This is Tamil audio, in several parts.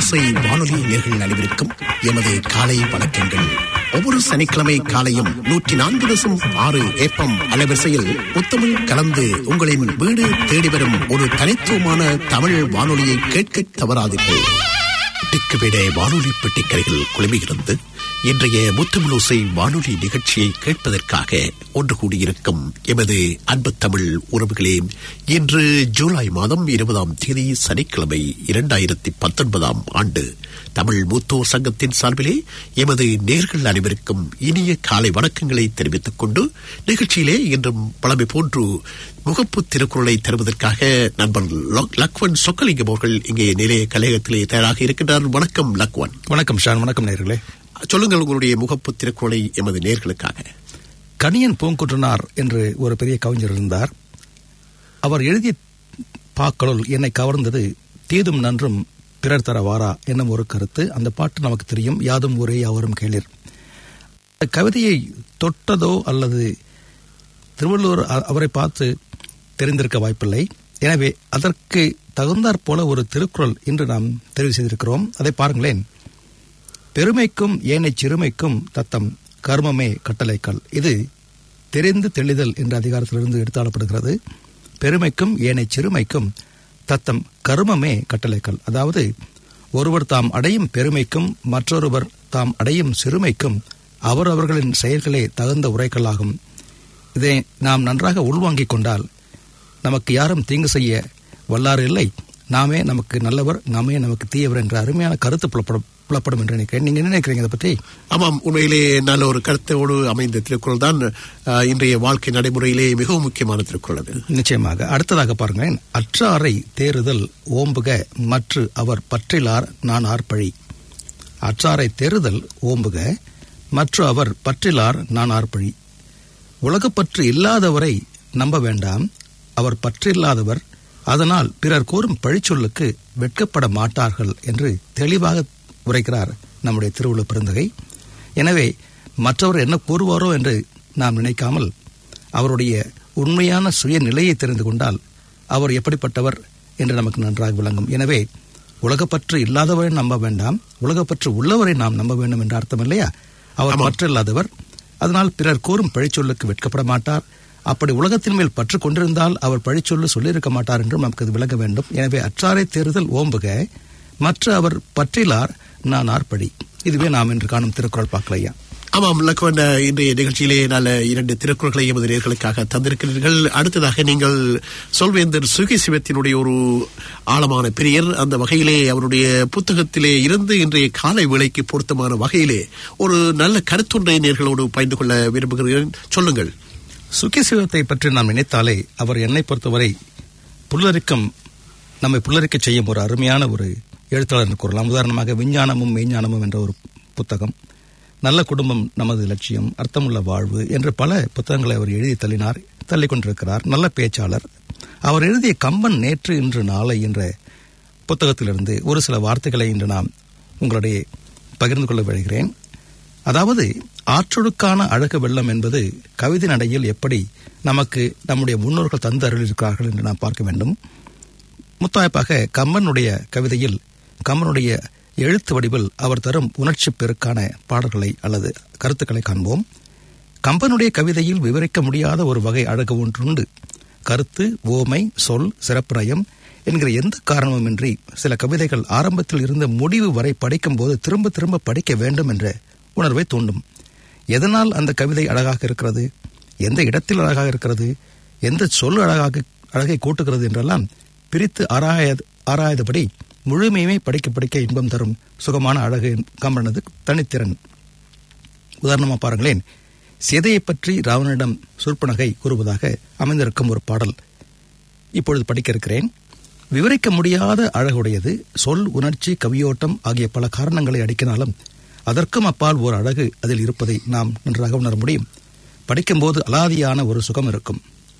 முத்தமிழோசை வானொலி நேர்கள் அனைவருக்கும் எமது காலை வணக்கங்கள் ஒவ்வொரு சனிக்கிழமை காலையும் நூற்றி நான்கு தசம் ஆறு ஏப்பம் அலைவரிசையில் முத்தமிழ் கலந்து உங்களின் வீடு தேடி வரும் ஒரு தனித்துவமான தமிழ் வானொலியை கேட்க தவறாதீர்கள் திக்குவிட வானொலி பெட்டிக்கரைகள் குழுமியிருந்து இன்றைய முத்தமிழோசை வானொலி நிகழ்ச்சியை கேட்பதற்காக ஒன்று கூடியிருக்கும் எமது அன்பு தமிழ் உறவுகளே இன்று ஜூலை மாதம் இருபதாம் தேதி சனிக்கிழமை இரண்டாயிரத்தி பத்தொன்பதாம் ஆண்டு தமிழ் மூத்தோர் சங்கத்தின் சார்பிலே எமது நேர்கள் அனைவருக்கும் இனிய காலை வணக்கங்களை தெரிவித்துக் கொண்டு நிகழ்ச்சியிலே இன்றும் பழமை போன்று முகப்பு திருக்குறளை தருவதற்காக நண்பர் லக்வன் சொக்கலிங்கம் அவர்கள் இங்கே நிலைய கலையகத்திலே தயாராக இருக்கின்றார் வணக்கம் லக்வன் வணக்கம் ஷான் வணக்கம் நேர்களே சொல்லுங்கள் உங்களுடைய முகப்பு திருக்குறளை எமது நேர்களுக்காக கணியன் பூங்குன்றனார் என்று ஒரு பெரிய கவிஞர் இருந்தார் அவர் எழுதிய பாக்களுள் என்னை கவர்ந்தது தீதும் நன்றும் பிறர் தர வாரா என்னும் ஒரு கருத்து அந்த பாட்டு நமக்கு தெரியும் யாதும் ஊரே யாவரும் கேளிர் அந்த கவிதையை தொட்டதோ அல்லது திருவள்ளுவர் அவரை பார்த்து தெரிந்திருக்க வாய்ப்பில்லை எனவே அதற்கு தகுந்தாற் போல ஒரு திருக்குறள் இன்று நாம் தெரிவு செய்திருக்கிறோம் அதை பாருங்களேன் பெருமைக்கும் ஏனைச் சிறுமைக்கும் தத்தம் கர்மமே கட்டளைக்கல் இது தெரிந்து தெளிதல் என்ற அதிகாரத்திலிருந்து எடுத்தாளப்படுகிறது பெருமைக்கும் ஏனைச் சிறுமைக்கும் தத்தம் கர்மமே கட்டளைக்கல் அதாவது ஒருவர் தாம் அடையும் பெருமைக்கும் மற்றொருவர் தாம் அடையும் சிறுமைக்கும் அவரவர்களின் செயல்களே தகுந்த உரைக்கல்லாகும் இதை நாம் நன்றாக உள்வாங்கிக் கொண்டால் நமக்கு யாரும் தீங்கு செய்ய வல்லாறு இல்லை நாமே நமக்கு நல்லவர் நாமே நமக்கு தீயவர் என்ற அருமையான கருத்து புலப்படும் புலப்படும் என்று நினைக்கிறேன் நீங்க என்ன நினைக்கிறீங்க இதை பற்றி ஆமாம் உண்மையிலே நல்ல ஒரு கருத்தோடு அமைந்த திருக்குறள் தான் இன்றைய வாழ்க்கை நடைமுறையிலே மிகவும் முக்கியமான திருக்குறள் அது நிச்சயமாக அடுத்ததாக பாருங்களேன் அற்றாரை தேறுதல் ஓம்புக மற்ற அவர் பற்றிலார் நான் ஆர்பழி அற்றாரை தேறுதல் ஓம்புக மற்ற அவர் பற்றிலார் நான் ஆர்பழி உலகப்பற்று இல்லாதவரை நம்ப வேண்டாம் அவர் பற்றில்லாதவர் அதனால் பிறர் கூறும் பழிச்சொல்லுக்கு வெட்கப்பட மாட்டார்கள் என்று தெளிவாக உரைக்கிறார் நம்முடைய திருவுள்ள பெருந்தகை எனவே மற்றவர் என்ன கூறுவாரோ என்று நாம் நினைக்காமல் அவருடைய உண்மையான சுய நிலையை தெரிந்து கொண்டால் அவர் எப்படிப்பட்டவர் என்று நமக்கு நன்றாக விளங்கும் எனவே உலகப்பற்று இல்லாதவரை நம்ப வேண்டாம் உலகப்பற்று உள்ளவரை நாம் நம்ப வேண்டும் என்ற அர்த்தம் இல்லையா அவர் பற்றில்லாதவர் அதனால் பிறர் கூறும் பழிச்சொல்லுக்கு வெட்கப்பட மாட்டார் அப்படி உலகத்தின் மேல் பற்று கொண்டிருந்தால் அவர் பழிச்சொல்லு சொல்லியிருக்க மாட்டார் என்றும் நமக்கு அது விளங்க வேண்டும் எனவே அற்றாரை தேர்தல் ஓம்புக மற்ற அவர் பற்றிலார் நான் ஆர்ப்படி இதுவே நாம் இன்று காணும் திருக்குறள் பார்க்கலையா ஆமாம் லக்வன் இன்றைய நிகழ்ச்சியிலே நல்ல இரண்டு திருக்குறள்களை எமது நேர்களுக்காக தந்திருக்கிறீர்கள் அடுத்ததாக நீங்கள் சொல்வேந்தர் சுகி சிவத்தினுடைய ஒரு ஆழமான பிரியர் அந்த வகையிலே அவருடைய புத்தகத்திலே இருந்து இன்றைய காலை வேளைக்கு பொருத்தமான வகையிலே ஒரு நல்ல கருத்தொன்றை நேர்களோடு பகிர்ந்து கொள்ள விரும்புகிறேன் சொல்லுங்கள் சுகி சிவத்தை பற்றி நாம் நினைத்தாலே அவர் என்னை பொறுத்தவரை புல்லரிக்கம் நம்மை புல்லரிக்க செய்யும் ஒரு அருமையான ஒரு எழுத்தாளர் கூறலாம் உதாரணமாக விஞ்ஞானமும் மெய்ஞானமும் என்ற ஒரு புத்தகம் நல்ல குடும்பம் நமது லட்சியம் அர்த்தமுள்ள வாழ்வு என்று பல புத்தகங்களை அவர் எழுதி தள்ளினார் தள்ளி கொண்டிருக்கிறார் நல்ல பேச்சாளர் அவர் எழுதிய கம்பன் நேற்று இன்று நாளை என்ற புத்தகத்திலிருந்து ஒரு சில வார்த்தைகளை இன்று நாம் உங்களுடைய பகிர்ந்து கொள்ள விழுகிறேன் அதாவது ஆற்றொழுக்கான அழகு வெள்ளம் என்பது கவிதை நடையில் எப்படி நமக்கு நம்முடைய முன்னோர்கள் தந்து அருளிருக்கிறார்கள் என்று நாம் பார்க்க வேண்டும் முத்தாய்ப்பாக கம்பனுடைய கவிதையில் கம்பனுடைய எழுத்து வடிவில் அவர் தரும் உணர்ச்சி பெருக்கான பாடல்களை அல்லது கருத்துக்களை காண்போம் கம்பனுடைய கவிதையில் விவரிக்க முடியாத ஒரு வகை அழகு ஒன்றுண்டு கருத்து ஓமை சொல் சிறப்புநயம் என்கிற எந்த காரணமுமின்றி சில கவிதைகள் ஆரம்பத்தில் இருந்த முடிவு வரை படிக்கும்போது திரும்ப திரும்ப படிக்க வேண்டும் என்ற உணர்வை தூண்டும் எதனால் அந்த கவிதை அழகாக இருக்கிறது எந்த இடத்தில் அழகாக இருக்கிறது எந்த சொல் அழகாக அழகை கூட்டுகிறது என்றெல்லாம் பிரித்து ஆராய ஆராயதபடி முழுமையுமே படிக்க படிக்க இன்பம் தரும் சுகமான அழகு கம்பனது தனித்திறன் உதாரணமாக பாருங்களேன் சிதையை பற்றி ராவனிடம் சுற்பனகை கூறுவதாக அமைந்திருக்கும் ஒரு பாடல் இப்பொழுது படிக்க இருக்கிறேன் விவரிக்க முடியாத அழகுடையது சொல் உணர்ச்சி கவியோட்டம் ஆகிய பல காரணங்களை அடிக்கினாலும் அதற்கும் அப்பால் ஒரு அழகு அதில் இருப்பதை நாம் நன்றாக உணர முடியும் படிக்கும்போது அலாதியான ஒரு சுகம் இருக்கும்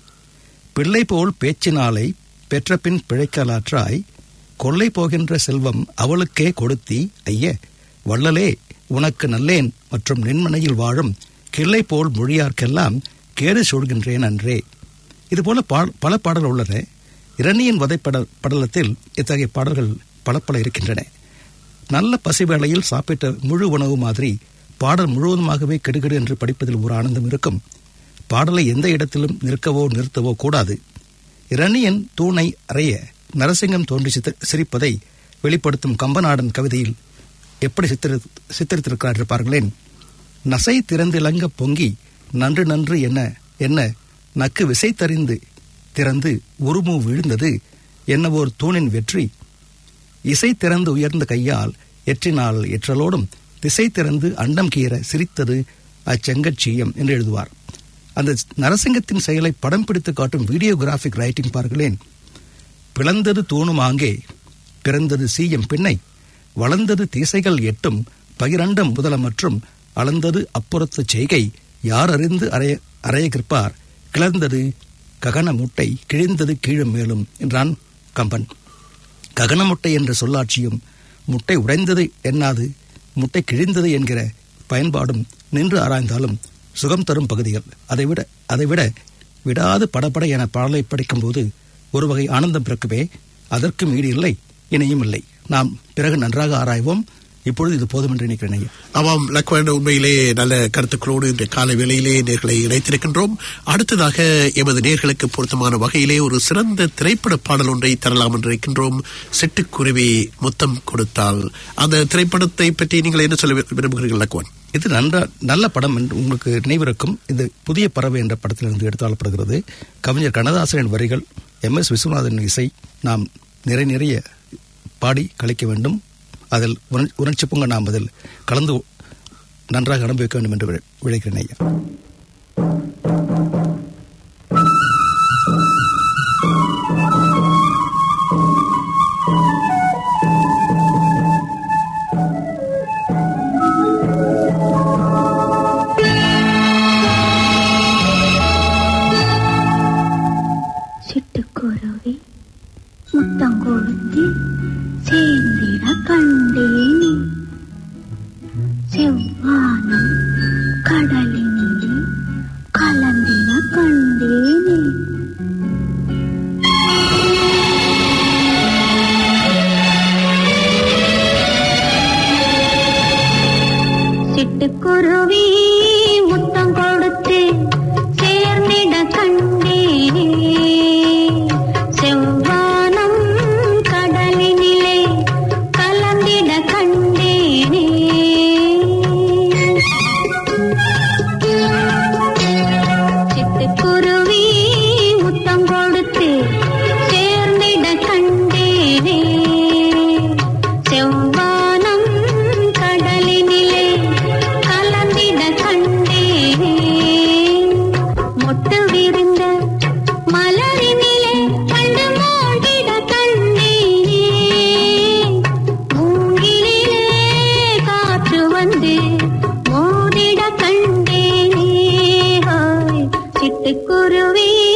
பிள்ளை போல் பேச்சினாலை பெற்ற பின் பிழைக்கலாற்றாய் கொள்ளை போகின்ற செல்வம் அவளுக்கே கொடுத்தி ஐய வள்ளலே உனக்கு நல்லேன் மற்றும் நின்மனையில் வாழும் கிள்ளை போல் மொழியார்க்கெல்லாம் கேடு சொல்கின்றேன் அன்றே இதுபோல பல பாடல் உள்ளன இரணியின் வதைப்பட படலத்தில் இத்தகைய பாடல்கள் பல பல இருக்கின்றன நல்ல பசி வேளையில் சாப்பிட்ட முழு உணவு மாதிரி பாடல் முழுவதுமாகவே கெடுகெடு என்று படிப்பதில் ஒரு ஆனந்தம் இருக்கும் பாடலை எந்த இடத்திலும் நிற்கவோ நிறுத்தவோ கூடாது இரணியன் தூணை அறைய நரசிங்கம் தோன்றி சித்த- சிரிப்பதை வெளிப்படுத்தும் கம்பநாடன் கவிதையில் எப்படி சித்திரி சித்தரித்திருக்கிறார் இருப்பார்களேன் நசை திறந்திலங்க பொங்கி நன்று நன்று என்ன என்ன நக்கு விசை தறிந்து திறந்து உருமு விழுந்தது என்னவோர் தூணின் வெற்றி இசை திறந்து உயர்ந்த கையால் எற்றினால் எற்றலோடும் திசை திறந்து அண்டம் கீற சிரித்தது அச்செங்கச்சீயம் என்று எழுதுவார் அந்த நரசிங்கத்தின் செயலை படம் பிடித்து காட்டும் வீடியோகிராபிக் ரைட்டிங் பாருங்களேன் பிளந்தது தூணும் ஆங்கே பிறந்தது சீயம் பின்னை வளர்ந்தது திசைகள் எட்டும் பகிரண்டம் முதலமற்றும் அளந்தது அப்புறத்து செய்கை யார் அறிந்து அறைய அறையகிற்பார் கிளர்ந்தது ககன முட்டை கிழிந்தது கீழும் மேலும் என்றான் கம்பன் ககன முட்டை என்ற சொல்லாட்சியும் முட்டை உடைந்தது எண்ணாது முட்டை கிழிந்தது என்கிற பயன்பாடும் நின்று ஆராய்ந்தாலும் சுகம் தரும் பகுதிகள் அதைவிட அதைவிட விடாது படபட என பாடலை படிக்கும்போது ஒரு வகை ஆனந்தம் பிறக்குமே அதற்கும் ஈடு இல்லை இணையும் இல்லை நாம் பிறகு நன்றாக ஆராய்வோம் இப்பொழுது இது போதும் என்று நினைக்கிறேன் ஐயா ஆமாம் லக்வன் உண்மையிலே நல்ல கருத்துக்களோடு இன்று காலை வேளையிலே நேர்களை இணைத்திருக்கின்றோம் அடுத்ததாக எமது நேர்களுக்கு பொருத்தமான வகையிலே ஒரு சிறந்த திரைப்பட பாடல் ஒன்றை தரலாம் என்று இருக்கின்றோம் சிட்டுக்குருவி முத்தம் கொடுத்தால் அந்த திரைப்படத்தை பற்றி நீங்கள் என்ன சொல்ல விரும்புகிறீர்கள் லக்வன் இது நன்றா நல்ல படம் என்று உங்களுக்கு நினைவிருக்கும் இது புதிய பறவை என்ற படத்திலிருந்து எடுத்தாளப்படுகிறது கவிஞர் கண்ணதாசனின் வரிகள் எம் எஸ் விஸ்வநாதன் இசை நாம் நிறை நிறைய பாடி கழிக்க வேண்டும் அதில் உணர்- உணர்ச்சி பொங்க நாம் அதில் கலந்து நன்றாக அனுபவிக்க வேண்டும் என்று வி- விழைக்கிறேன் ஐயா சிட்டுக்குருவி முத்தம் கொடுத்து சேர்ந்திட கண்டேனே செவ்வானம் கடலினிலே கலந்திட கண்டேனே சிட்டுக்குருவி முத்தம் கொடுத்து சேர்ந்திட கண்டேனே செவ்வானம் கடலினிலே கலந்திட கண்டேனே சிட்டுக்குருவி முத்தம் கொடுத்து சேர்ந்திட கண்டேனே செவ்வானம் கடலினிலே கலந்திட கண்டேனே மொட்டு விரிந்த மலரினிலே கண்டு மூழ்கிட கண்டேனே மூங்கிலே காற்று வந்து மோதிட கண்டேனே ஹாய் சிட்டுக்குருவி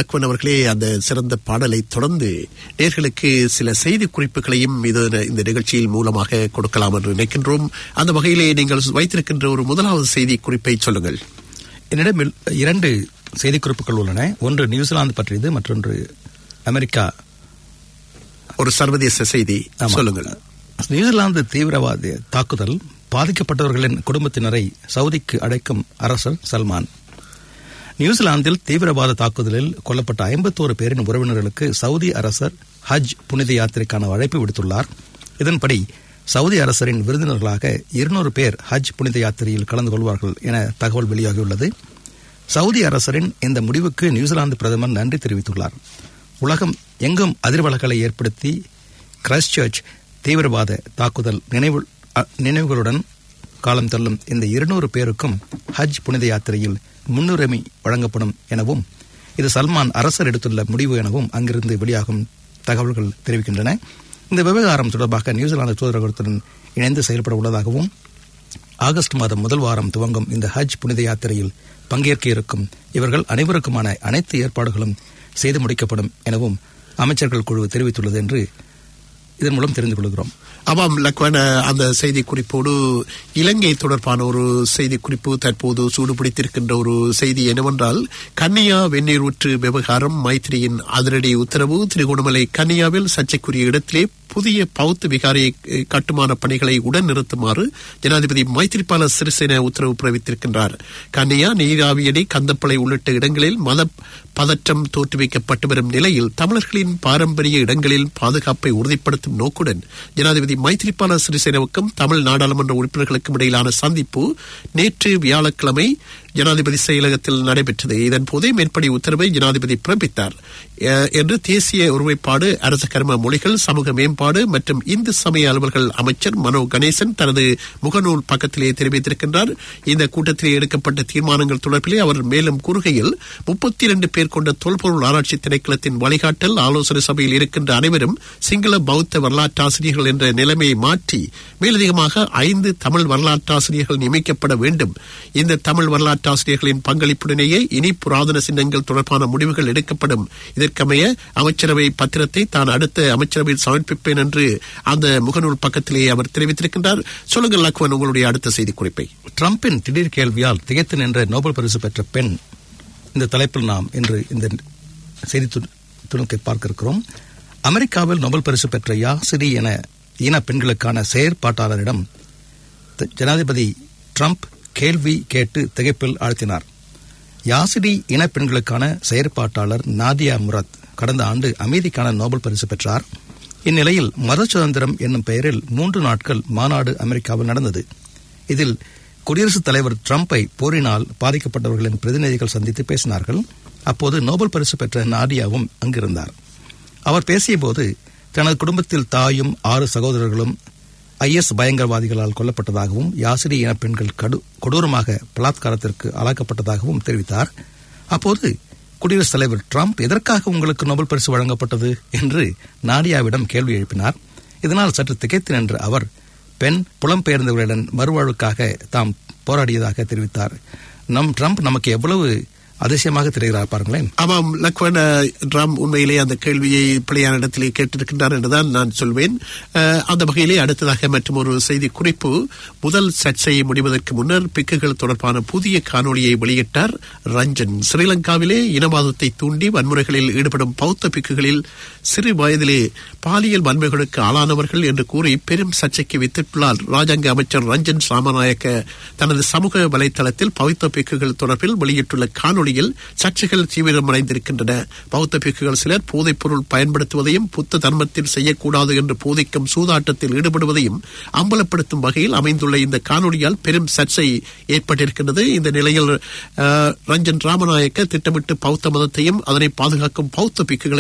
லக்வன் அவர்களே அந்த சிறந்த பாடலை தொடர்ந்து நேர்களுக்கு சில செய்தி குறிப்புகளையும் இது இந்த நிகழ்ச்சியில் மூலமாக கொடுக்கலாம் என்று நினைக்கின்றோம் அந்த வகையிலே நீங்கள் வைத்திருக்கின்ற ஒரு முதலாவது செய்தி குறிப்பை சொல்லுங்கள் என்னிடம் இல்- இரண்டு செய்திக்குறிப்புகள் உள்ளன ஒன்று நியூசிலாந்து பற்றியது மற்றொன்று அமெரிக்கா ஒரு சர்வதேச செய்தி ஆமா. சொல்லுங்கள் நியூசிலாந்து தீவிரவாத தாக்குதல் பாதிக்கப்பட்டவர்களின் குடும்பத்தினரை சவுதிக்கு அழைக்கும் அரசர் சல்மான் நியூசிலாந்தில் தீவிரவாத தாக்குதலில் கொல்லப்பட்ட ஐம்பத்தோரு பேரின் உறவினர்களுக்கு சவுதி அரசர் ஹஜ் புனித யாத்திரைக்கான அழைப்பு விடுத்துள்ளார் இதன்படி சவுதி அரசரின் விருந்தினர்களாக இருநூறு பேர் ஹஜ் புனித யாத்திரையில் கலந்து கொள்வார்கள் என தகவல் வெளியாகியுள்ளது சவுதி அரசரின் இந்த முடிவுக்கு நியூசிலாந்து பிரதமர் நன்றி தெரிவித்துள்ளார் உலகம் எங்கும் அதிர்வலகளை ஏற்படுத்தி கிரைஸ்ட் சர்ச் தீவிரவாத தாக்குதல் நினைவு அ, நினைவுகளுடன் காலம் தள்ளும் இந்த இருநூறு பேருக்கும் ஹஜ் புனித யாத்திரையில் முன்னுரிமை வழங்கப்படும் எனவும் இது சல்மான் அரசர் எடுத்துள்ள முடிவு எனவும் அங்கிருந்து வெளியாகும் தகவல்கள் தெரிவிக்கின்றன இந்த விவகாரம் தொடர்பாக நியூசிலாந்து தூதரகத்துடன் இணைந்து செயல்பட உள்ளதாகவும் ஆகஸ்ட் மாதம் முதல் வாரம் துவங்கும் இந்த ஹஜ் புனித யாத்திரையில் பங்கேற்க இருக்கும் இவர்கள் அனைவருக்குமான அனைத்து ஏற்பாடுகளும் செய்து முடிக்கப்படும் எனவும் அமைச்சர்கள் குழு தெரிவித்துள்ளது என்று இதன் மூலம் தெரிந்து கொள்கிறோம் ஆமாம் லக்வன் அஹ், அந்த செய்தி குறிப்போடு இலங்கை தொடர்பான ஒரு செய்தி குறிப்பு தற்போது சூடுபிடித்திருக்கின்ற ஒரு செய்தி என்னவென்றால் கன்னியா வெந்நீர் ஊற்று விவகாரம் மைத்திரியின் அதிரடி உத்தரவு திருகோணமலை கன்னியாவில் சர்ச்சைக்குரிய இடத்திலே புதிய பௌத்த விகாரை அஹ், கட்டுமான பணிகளை உடன் நிறுத்துமாறு ஜனாதிபதி மைத்திரிபால சிறிசேன உத்தரவு பிறப்பித்திருக்கின்றார் கன்னியா நீராவியடி கந்தப்பளை உள்ளிட்ட இடங்களில் மத பதற்றம் தோற்றுவிக்கப்பட்டு வரும் நிலையில் தமிழர்களின் பாரம்பரிய இடங்களில் பாதுகாப்பை உறுதிப்படுத்தும் நோக்குடன் ஜனாதிபதி மைத்திரிபால சிறிசேனவுக்கும் தமிழ் நாடாளுமன்ற உறுப்பினர்களுக்கும் இடையிலான சந்திப்பு நேற்று வியாழக்கிழமை ஜனாதிபதி செயலகத்தில் நடைபெற்றது இதன் போதே மேற்படி உத்தரவை ஜனாதிபதி பிறப்பித்தார் அஹ், என்று தேசிய ஒருமைப்பாடு அரச கர்ம மொழிகள் சமூக மேம்பாடு மற்றும் இந்து சமய அலுவல்கள் அமைச்சர் மனோ கணேசன் தனது முகநூல் பக்கத்திலே தெரிவித்திருக்கின்றார் இந்த கூட்டத்திலே எடுக்கப்பட்ட தீர்மானங்கள் தொடர்பிலே அவர் மேலும் கூறுகையில் முப்பத்தி இரண்டு பேர் கொண்ட தொல்பொருள் ஆராய்ச்சி திணைக்களத்தின் வழிகாட்டல் ஆலோசனை சபையில் இருக்கின்ற அனைவரும் சிங்கள பௌத்த வரலாற்றாசிரியர்கள் என்ற நிலைமையை மாற்றி மேலதிகமாக ஐந்து தமிழ் வரலாற்றாசிரியர்கள் நியமிக்கப்பட வேண்டும் இந்த தமிழ் வரலாற்றாசிரியர்களின் பங்களிப்புடனேயே இனி புராதன சின்னங்கள் தொடர்பான முடிவுகள் எடுக்கப்படும் இதற்கமைய அமைச்சரவை பத்திரத்தை தான் அடுத்த அமைச்சரவையில் சமர்ப்பிப்பேன் என்று அந்த முகநூல் பக்கத்திலே அவர் தெரிவித்திருக்கின்றார் சொல்லுங்கள் லக்வன் உங்களுடைய அடுத்த செய்தி குறிப்பை ட்ரம்பின் திடீர் கேள்வியால் திகைத்து நின்ற நோபல் பரிசு பெற்ற பெண் இந்த தலைப்பில் நாம் இன்று இந்த செய்தி து- துணுக்கை பார்க்க இருக்கிறோம் அமெரிக்காவில் நோபல் பரிசு பெற்ற யாசிரி என இன பெண்களுக்கான செயற்பாட்டாளரிடம் த- ஜனாதிபதி ட்ரம்ப் கேள்வி கேட்டு திகைப்பில் ஆழ்த்தினார் யாசிரி இன பெண்களுக்கான செயற்பாட்டாளர் நாதியா முரத் கடந்த ஆண்டு அமைதிக்கான நோபல் பரிசு பெற்றார் இந்நிலையில் மத சுதந்திரம் என்னும் பெயரில் மூன்று நாட்கள் மாநாடு அமெரிக்காவில் நடந்தது இதில் குடியரசுத் தலைவர் ட்ரம்பை போரினால் பாதிக்கப்பட்டவர்களின் பிரதிநிதிகள் சந்தித்து பேசினார்கள் அப்போது நோபல் பரிசு பெற்ற நாடியாவும் அங்கிருந்தார் அவர் பேசியபோது தனது குடும்பத்தில் தாயும் ஆறு சகோதரர்களும் ஐஎஸ் பயங்கரவாதிகளால் கொல்லப்பட்டதாகவும் யாசிரி இன பெண்கள் கடு கொடூரமாக பலாத்காரத்திற்கு ஆளாக்கப்பட்டதாகவும் தெரிவித்தார் அப்போது குடியரசுத் தலைவர் ட்ரம்ப் எதற்காக உங்களுக்கு நோபல் பரிசு வழங்கப்பட்டது என்று நாடியாவிடம் கேள்வி எழுப்பினார் இதனால் சற்று திகைத்து நின்ற அவர் பெண் புலம்பெயர்ந்தவர்களிடம் மறுவாழ்வுக்காக தாம் போராடியதாக தெரிவித்தார் நம் ட்ரம்ப் நமக்கு எவ்வளவு அதிசயமாக தெரிகிறார் பாருங்களேன் ஆமாம் லக்வன் அஹ், ராம் உண்மையிலே அந்த கேள்வியை பிள்ளையான இடத்திலே கேட்டிருக்கின்றார் என்றுதான் நான் சொல்வேன் அஹ், அந்த வகையிலே அடுத்ததாக மற்றும் ஒரு செய்தி குறிப்பு முதல் சர்ச்சையை முடிவதற்கு முன்னர் பிக்குகள் தொடர்பான புதிய காணொளியை வெளியிட்டார் ரஞ்சன் ஸ்ரீலங்காவிலே இனவாதத்தை தூண்டி வன்முறைகளில் ஈடுபடும் பௌத்த பிக்குகளில் சிறு வயதிலே பாலியல் வன்மைகளுக்கு ஆளானவர்கள் என்று கூறி பெரும் சர்ச்சைக்கு வித்திட்டுள்ளார் ராஜாங்க அமைச்சர் ரஞ்சன் சாமநாயக்க தனது சமூக வலைதளத்தில் பௌத்த பிக்குகள் தொடர்பில் வெளியிட்டுள்ள காணொளியில் சர்ச்சைகள் தீவிரமடைந்திருக்கின்றன பௌத்த பிக்குகள் சிலர் போதைப் பொருள் பயன்படுத்துவதையும் புத்த தர்மத்தில் செய்யக்கூடாது என்று போதிக்கும் சூதாட்டத்தில் ஈடுபடுவதையும் அம்பலப்படுத்தும் வகையில் அமைந்துள்ள இந்த காணொளியால் பெரும் சர்ச்சை ஏற்பட்டிருக்கின்றது இந்த நிலையில் அஹ், ரஞ்சன் ராமநாயக்க திட்டமிட்டு பௌத்த மதத்தையும் அதனை பாதுகாக்கும் பௌத்த பிக்குகளையும்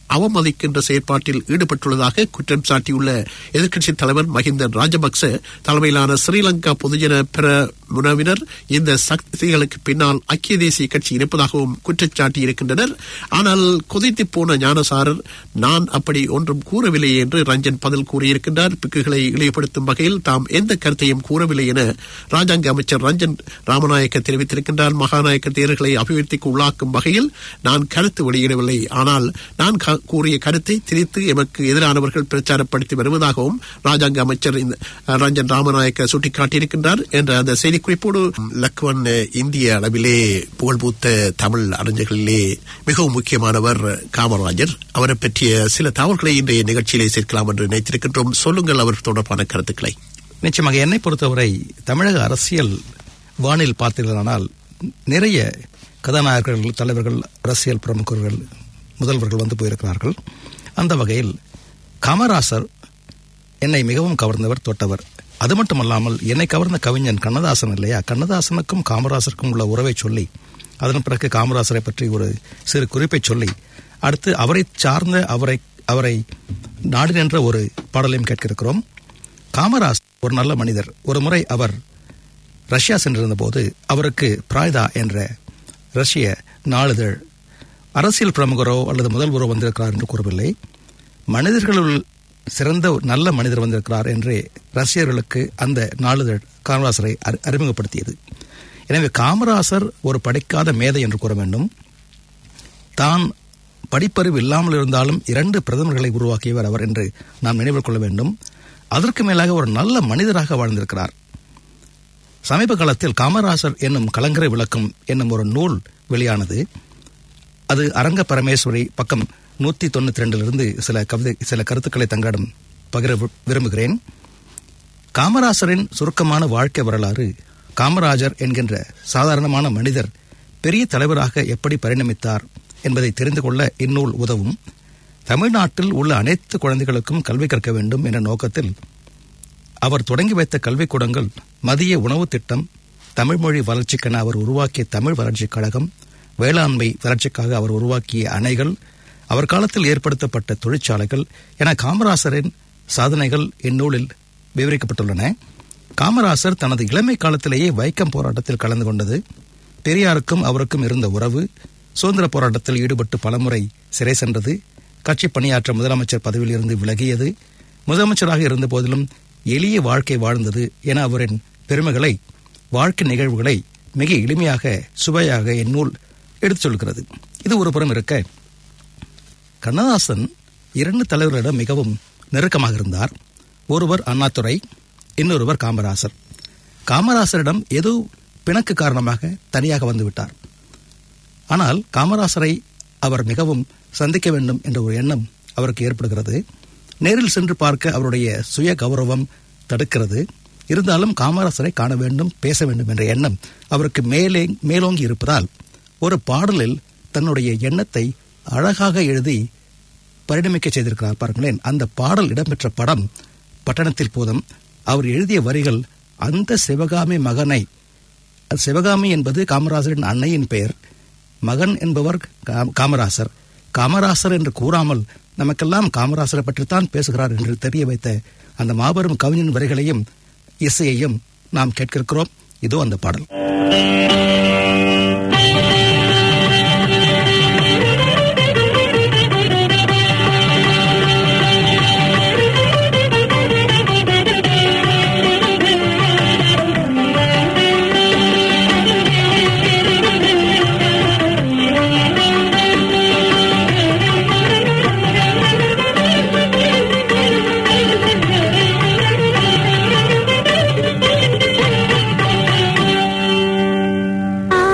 அவமதிக்கின்ற செயற்பாட்டில் ஈடுபட்டுள்ளதாக குற்றம் சாட்டியுள்ள எதிர்க்கட்சித் தலைவர் மஹிந்த ராஜபக்ச தலைமையிலான ஸ்ரீலங்கா பொதுஜன பெற முனவினர் இந்த சக்திகளுக்கு பின்னால் ஐக்கிய தேசிய கட்சி இருப்பதாகவும் குற்றச்சாட்டி இருக்கின்றனர் ஆனால் கொதித்து போன ஞானசாரர் நான் அப்படி ஒன்றும் கூறவில்லை என்று ரஞ்சன் பதில் கூறியிருக்கின்றார் பிக்குகளை இழிவுபடுத்தும் வகையில் தாம் எந்த கருத்தையும் கூறவில்லை என ராஜாங்க அமைச்சர் ரஞ்சன் ராமநாயக்க தெரிவித்திருக்கின்றார் மகாநாயக்க தேர்தல்களை அபிவிருத்திக்கு உள்ளாக்கும் வகையில் நான் கருத்து வெளியிடவில்லை ஆனால் நான் க- கூறிய கருத்தை திரித்து எமக்கு எதிரானவர்கள் பிரச்சாரப்படுத்தி வருவதாகவும் ராஜாங்க அமைச்சர் இந்த, அஹ், ரஞ்சன் ராமநாயக்க சுட்டிக்காட்டியிருக்கின்றார் என்ற அந்த செய்திக்குறிப்போடு லக்வன் அஹ், இந்திய அளவிலே புகழ்பூத்த தமிழ் அறிஞர்களிலே மிகவும் முக்கியமானவர் காமராஜர் அவரை பற்றிய சில தகவல்களை இன்றைய நிகழ்ச்சியிலே சேர்க்கலாம் என்று நினைத்திருக்கின்றோம் சொல்லுங்கள் அவர் தொடர்பான கருத்துக்களை நிச்சயமாக என்னை பொறுத்தவரை தமிழக அரசியல் வானில் பார்த்தீர்களானால் நிறைய கதாநாயகர்கள் தலைவர்கள் அரசியல் பிரமுகர்கள் முதல்வர்கள் வந்து போயிருக்கிறார்கள் அந்த வகையில் காமராசர் என்னை மிகவும் கவர்ந்தவர் தொட்டவர் அது மட்டுமல்லாமல் என்னை கவர்ந்த கவிஞன் கண்ணதாசன் இல்லையா கண்ணதாசனுக்கும் காமராசருக்கும் உள்ள உறவை சொல்லி அதன் பிறகு காமராசரை பற்றி ஒரு சிறு குறிப்பை சொல்லி அடுத்து அவரை சார்ந்த அவரை அவரை நாடு என்ற ஒரு பாடலையும் கேட்கிறோம் காமராஜ் ஒரு நல்ல மனிதர் ஒரு முறை அவர் ரஷ்யா சென்றிருந்த போது அவருக்கு பிராய்தா என்ற ரஷ்ய நாளிதழ் அரசியல் பிரமுகரோ அல்லது முதல்வரோ வந்திருக்கிறார் என்று கூறவில்லை மனிதர்களுள் சிறந்த ஒரு நல்ல மனிதர் வந்திருக்கிறார் என்று ரஷ்யர்களுக்கு அந்த நாளிதழ் காமராசரை அறி- அறிமுகப்படுத்தியது எனவே காமராசர் ஒரு படிக்காத மேதை என்று கூற வேண்டும் தான் படிப்பறிவு இல்லாமல் இருந்தாலும் இரண்டு பிரதமர்களை உருவாக்கியவர் அவர் என்று நாம் நினைவில் கொள்ள வேண்டும் அதற்கு மேலாக ஒரு நல்ல மனிதராக வாழ்ந்திருக்கிறார் சமீப காலத்தில் காமராசர் என்னும் கலங்கரை விளக்கம் என்னும் ஒரு நூல் வெளியானது அது அரங்க பரமேஸ்வரி பக்கம் நூத்தி தொண்ணூத்தி ரெண்டிலிருந்து சில கவிதை சில கருத்துக்களை தங்களிடம் பகிர வி- விரும்புகிறேன் காமராசரின் சுருக்கமான வாழ்க்கை வரலாறு காமராஜர் என்கின்ற சாதாரணமான மனிதர் பெரிய தலைவராக எப்படி பரிணமித்தார் என்பதை தெரிந்து கொள்ள இந்நூல் உதவும் தமிழ்நாட்டில் உள்ள அனைத்து குழந்தைகளுக்கும் கல்வி கற்க வேண்டும் என்ற நோக்கத்தில் அவர் தொடங்கி வைத்த கல்விக்கூடங்கள் மதிய உணவுத் திட்டம் தமிழ் மொழி வளர்ச்சிக்கென அவர் உருவாக்கிய தமிழ் வளர்ச்சிக் கழகம் வேளாண்மை வளர்ச்சிக்காக அவர் உருவாக்கிய அணைகள் அவர் காலத்தில் ஏற்படுத்தப்பட்ட தொழிற்சாலைகள் என காமராசரின் சாதனைகள் இந்நூலில் விவரிக்கப்பட்டுள்ளன காமராசர் தனது இளமை காலத்திலேயே வைக்கம் போராட்டத்தில் கலந்து கொண்டது பெரியாருக்கும் அவருக்கும் இருந்த உறவு சுதந்திர போராட்டத்தில் ஈடுபட்டு பலமுறை சிறை சென்றது கட்சி பணியாற்ற முதலமைச்சர் பதவியில் இருந்து விலகியது முதலமைச்சராக இருந்த போதிலும் எளிய வாழ்க்கை வாழ்ந்தது என அவரின் பெருமைகளை வாழ்க்கை நிகழ்வுகளை மிக எளிமையாக சுவையாக இந்நூல் எடுத்துச் சொல்கிறது இது ஒரு புறம் இருக்க கண்ணதாசன் இரண்டு தலைவர்களிடம் மிகவும் நெருக்கமாக இருந்தார் ஒருவர் அண்ணாதுரை இன்னொருவர் காமராசர் காமராசரிடம் ஏதோ பிணக்கு காரணமாக தனியாக வந்துவிட்டார் ஆனால் காமராசரை அவர் மிகவும் சந்திக்க வேண்டும் என்ற ஒரு எண்ணம் அவருக்கு ஏற்படுகிறது நேரில் சென்று பார்க்க அவருடைய சுய கௌரவம் தடுக்கிறது இருந்தாலும் காமராசரை காண வேண்டும் பேச வேண்டும் என்ற எண்ணம் அவருக்கு மேலே மேலோங்கி இருப்பதால் ஒரு பாடலில் தன்னுடைய எண்ணத்தை அழகாக எழுதி பரிணமிக்க செய்திருக்கிறார் பாருங்களேன் அந்த பாடல் இடம்பெற்ற படம் பட்டணத்தில் போதும் அவர் எழுதிய வரிகள் அந்த சிவகாமி மகனை அது சிவகாமி என்பது காமராசரின் அன்னையின் பெயர் மகன் என்பவர் கா- காமராசர் காமராசர் என்று கூறாமல் நமக்கெல்லாம் காமராசரை பற்றித்தான் பேசுகிறார் என்று தெரிய வைத்த அந்த மாபெரும் கவிஞன் வரிகளையும் இசையையும் நாம் கேட்கிறோம் இதோ அந்த பாடல் ஆ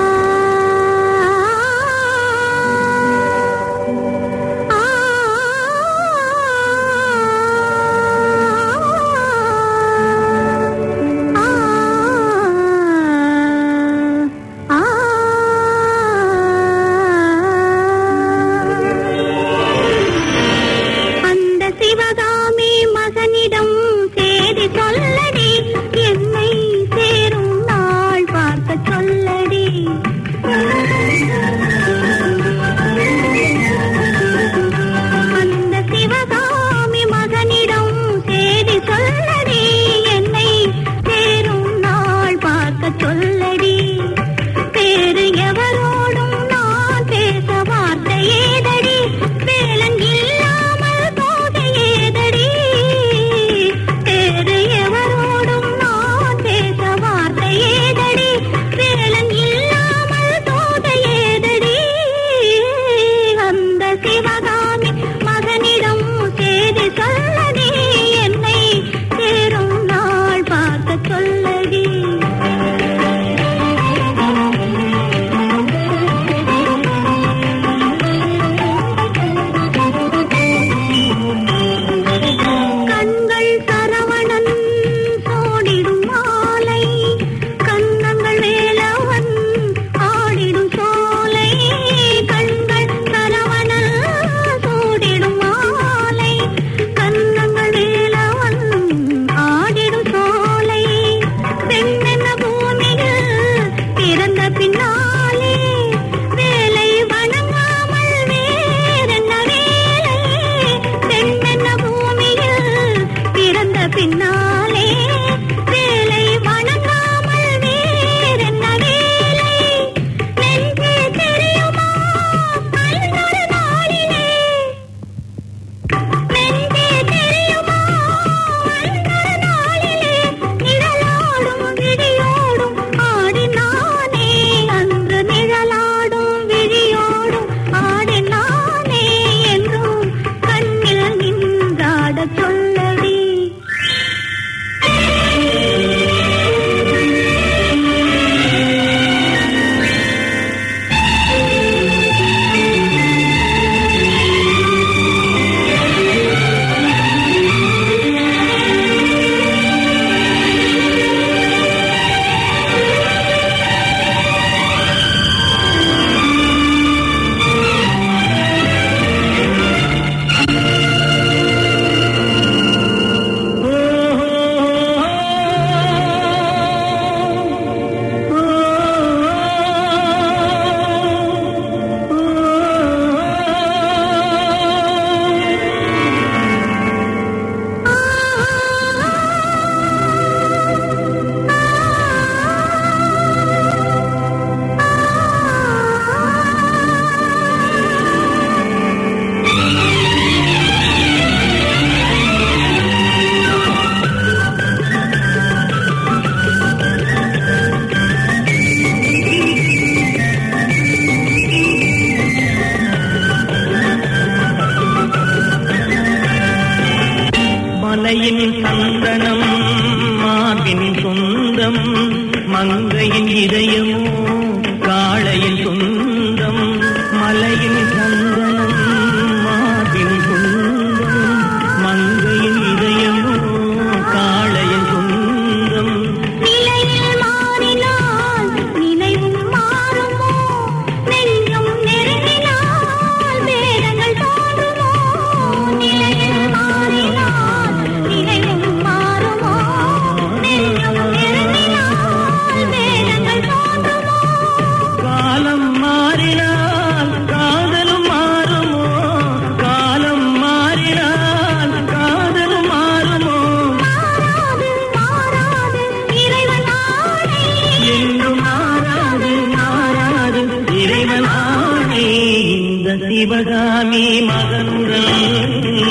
மலையின் சந்தனம் மார்பின் சொந்தம் மங்கையின் இதயமோ காளையின் சொந்தம் மலையின் சந்தனம் மார்பின் சொந்தம் மங்கையின் இதயமோ காளையின் சொந்தம் நிலையில் மாறினால் நினைவும் மாறுமோ நெஞ்சம் நெருங்கினால் வேதங்கள் தோன்றுமோ நிலையில் மாறினால் நினைவும் மாறுமோ நெஞ்சம் நெருங்கினால் வேதங்கள் தோன்றுமோ காலம் மாறினால் காதலும் மாறுமோ காலம் மாறினால் காதலும் மாறுமோ மாறாது மாறாது இறைவன் ஆணை என்றும் மாறாது மாறாது இறைவன் ஆணை இந்த சிவகாமி மகனுடன்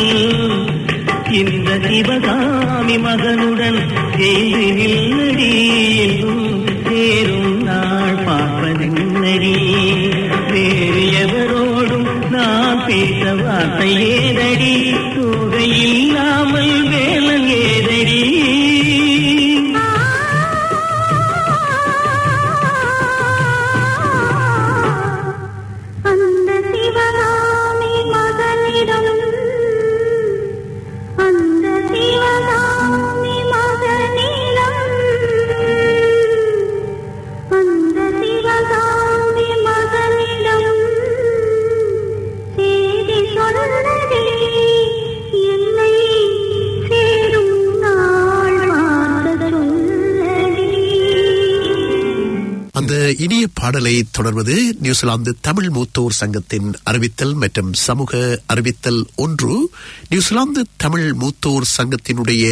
இந்த சிவகாமி மகனுடன் சேர்ந்து நில்லடி என்றும் சேரும் நாள் பார்ப்பதென்னடி வேறு எவரோடும் நான் பேச வார்த்தை ஏதடி தொகை இல்லாமல் வேலன் ஏதடி அந்த சிவகாமி மகனிடம் அந்த சிவகாமி மகனிடம் அந்த சிவகாமி மகனிடம் செய்தி சொன்னதே என்னை சேரும் நாள் பார்த்த சொல்லடி அந்த இனிய பாடலை தொடர்வது நியூசிலாந்து தமிழ் மூத்தோர் சங்கத்தின் அறிவித்தல் மற்றும் சமூக அறிவித்தல் ஒன்று நியூசிலாந்து தமிழ் மூத்தோர் சங்கத்தினுடைய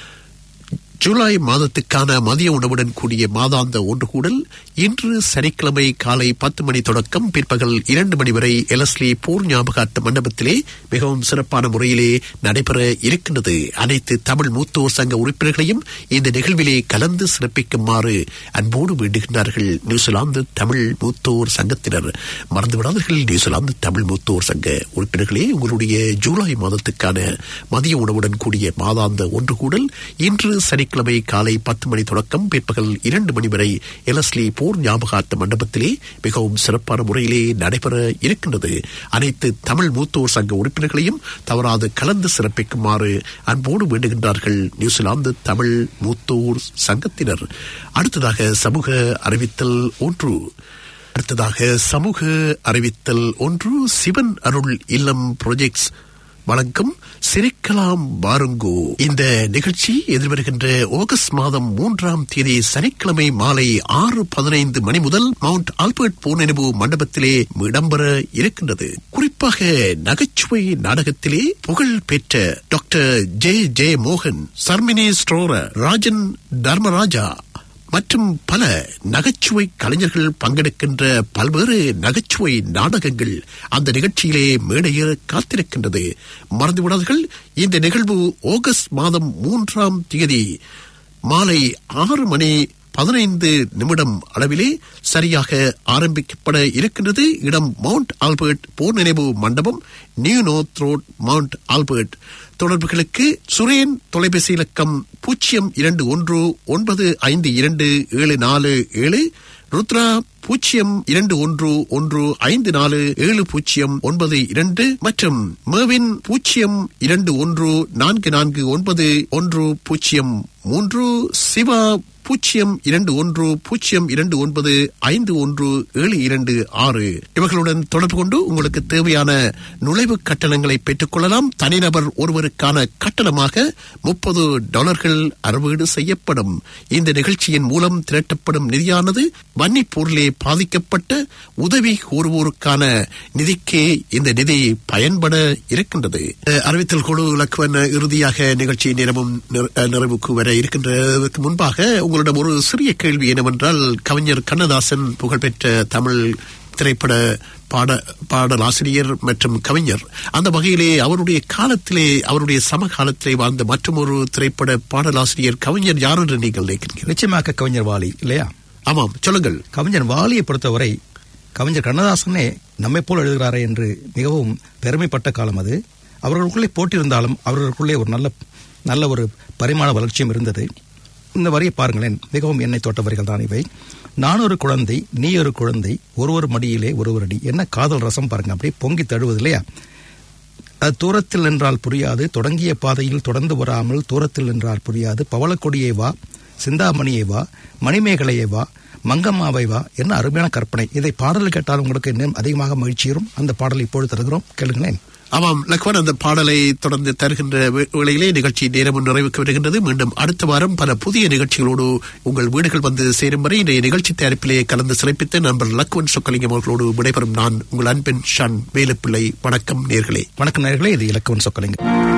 ஜூலை மாதத்துக்கான மதிய உணவுடன் கூடிய மாதாந்த ஒன்று கூடல் இன்று சனிக்கிழமை காலை பத்து மணி தொடக்கம் பிற்பகல் இரண்டு மணி வரை எலஸ்லி போர் ஞாபகார்த்த மண்டபத்திலே மிகவும் சிறப்பான முறையிலே நடைபெற இருக்கின்றது அனைத்து தமிழ் மூத்தோர் சங்க உறுப்பினர்களையும் இந்த நிகழ்விலே கலந்து சிறப்பிக்குமாறு அன்போடு வேண்டுகின்றார்கள் நியூசிலாந்து தமிழ் மூத்தோர் சங்கத்தினர் மறந்துவிடாதீர்கள் நியூசிலாந்து தமிழ் மூத்தோர் சங்க உறுப்பினர்களே உங்களுடைய ஜூலை மாதத்துக்கான மதிய உணவுடன் கூடிய மாதாந்த ஒன்று கூடல் இன்று சனிக்கிழமை காலை பத்து மணி தொடக்கம் பிற்பகல் இரண்டு மணி வரை எலஸ்லி போர் ஞாபகார்த்த மண்டபத்திலே மிகவும் சிறப்பான முறையிலே நடைபெற இருக்கின்றது அனைத்து தமிழ் மூத்தோர் சங்க உறுப்பினர்களையும் தவறாது கலந்து சிறப்பிக்குமாறு அன்போடு வேண்டுகின்றார்கள் நியூசிலாந்து தமிழ் மூத்தோர் சங்கத்தினர் அடுத்ததாக சமூக அறிவித்தல் ஒன்று அடுத்ததாக சமூக அறிவித்தல் ஒன்று சிவன் அருள் இல்லம் ப்ரொஜெக்ட்ஸ் வணக்கம் சிரிக்கலாம் பாருங்கோ இந்த நிகழ்ச்சி எதிர்வருகின்ற ஆகஸ்ட் மாதம் மூன்றாம் தேதி சனிக்கிழமை மாலை ஆறு பதினைந்து மணி முதல் மவுண்ட் ஆல்பர்ட் போனெனவு மண்டபத்திலே இடம்பெற இருக்கின்றது குறிப்பாக நகைச்சுவை நாடகத்திலே புகழ் பெற்ற டாக்டர் ஜே ஜே மோகன் சர்மினி ஸ்ட்ரோர ராஜன் தர்மராஜா மற்றும் பல நகைச்சுவை கலைஞர்கள் பங்கெடுக்கின்ற பல்வேறு நகைச்சுவை நாடகங்கள் அந்த நிகழ்ச்சியிலே மேடையேற காத்திருக்கின்றது மறந்துவிடாதீர்கள் இந்த நிகழ்வு ஆகஸ்ட் மாதம் மூன்றாம் தேதி மாலை ஆறு மணி பதினைந்து நிமிடம் அளவிலே சரியாக ஆரம்பிக்கப்பட இருக்கின்றது இடம் மவுண்ட் ஆல்பர்ட் போர் நினைவு மண்டபம் new north road mount Albert தொடர்புகளுக்கு சுரேன் தொலைபேசி இலக்கம் பூஜ்ஜியம் இரண்டு ஒன்று ஒன்பது ஐந்து இரண்டு ஏழு நாலு ஏழு ருத்ரா பூஜ்ஜியம் இரண்டு ஒன்று ஒன்று ஐந்து நாலு ஏழு பூஜ்ஜியம் ஒன்பது இரண்டு மற்றும் மேவின் பூஜ்ஜியம் இரண்டு ஒன்று நான்கு நான்கு ஒன்பது ஒன்று பூஜ்ஜியம் மூன்று சிவா பூஜ்ஜியம் இரண்டு ஒன்று பூஜ்ஜியம் இரண்டு ஒன்பது ஐந்து ஒன்று ஏழு இரண்டு ஆறு இவர்களுடன் தொடர்பு கொண்டு உங்களுக்கு தேவையான நுழைவு கட்டணங்களை பெற்றுக் கொள்ளலாம் தனிநபர் ஒருவருக்கான கட்டணமாக முப்பது டாலர்கள் அறவீடு செய்யப்படும் இந்த நிகழ்ச்சியின் மூலம் திரட்டப்படும் நிதியானது வன்னிப் போரிலே பாதிக்கப்பட்ட உதவி கோருவோருக்கான நிதிக்கே இந்த நிதி பயன்பட இருக்கின்றது அஹ், அறிவித்தல் குழு லக்வன் இறுதியாக நிகழ்ச்சி நேரமும் நிற- அஹ், நிறைவுக்கு வர இருக்கின்றதற்கு முன்பாக உங்களிடம் ஒரு சிறிய கேள்வி என்னவென்றால் கவிஞர் கண்ணதாசன் புகழ்பெற்ற தமிழ் திரைப்பட பாட பாடலாசிரியர் மற்றும் கவிஞர் அந்த வகையிலே அவருடைய காலத்திலே அவருடைய சமகாலத்திலே வாழ்ந்த மற்றொரு திரைப்பட பாடலாசிரியர் கவிஞர் யார் என்று நீங்கள் நினைக்கிறீர்கள் நிச்சயமாக கவிஞர் வாலி இல்லையா ஆமாம் சொல்லுங்கள் கவிஞர் வாலியை பொறுத்தவரை கவிஞர் கண்ணதாசனே நம்மை போல் எழுதுகிறாரே என்று மிகவும் பெருமைப்பட்ட காலம் அது அவர்களுக்குள்ளே போட்டியிருந்தாலும் அவர்களுக்குள்ளே ஒரு நல்ல நல்ல ஒரு பரிமாண வளர்ச்சியும் இருந்தது இந்த வரியை பாருங்களேன் மிகவும் எண்ணெய் தோட்ட வரிகள் தான் இவை நான் ஒரு குழந்தை நீ ஒரு குழந்தை ஒருவர் மடியிலே ஒருவர் அடி என்ன காதல் ரசம் பாருங்க அப்படியே பொங்கி தழுவுது இல்லையா அது தூரத்தில் நின்றால் புரியாது தொடங்கிய பாதையில் தொடர்ந்து வராமல் தூரத்தில் நின்றால் புரியாது பவளக்கொடியே வா சிந்தாமணியே வா மணிமேகலையே வா மங்கம்மாவை வா என்ன அருமையான கற்பனை இதை பாடல் கேட்டால் உங்களுக்கு இன்னும் அதிகமாக மகிழ்ச்சியும் அந்த பாடலை இப்பொழுது தருகிறோம் கேளுங்களேன் ஆமாம் லக்வன் அந்த பாடலை தொடர்ந்து தருகின்ற வே- வேளையிலே நிகழ்ச்சி நேரமும் நிறைவுக்கு வருகின்றது மீண்டும் அடுத்த வாரம் பல புதிய நிகழ்ச்சிகளோடு உங்கள் வீடுகள் வந்து சேரும் வரை இன்றைய நிகழ்ச்சி தயாரிப்பிலே கலந்து சிறப்பித்த நண்பர் லக்வன் சொக்கலிங்கம் அவர்களோடு விடைபெறும் நான் உங்கள் அன்பின் ஷான் வேலுப்பிள்ளை வணக்கம் நேர்களே வணக்கம் நேயர்களே இது இலக்கவன் சொக்கலிங்க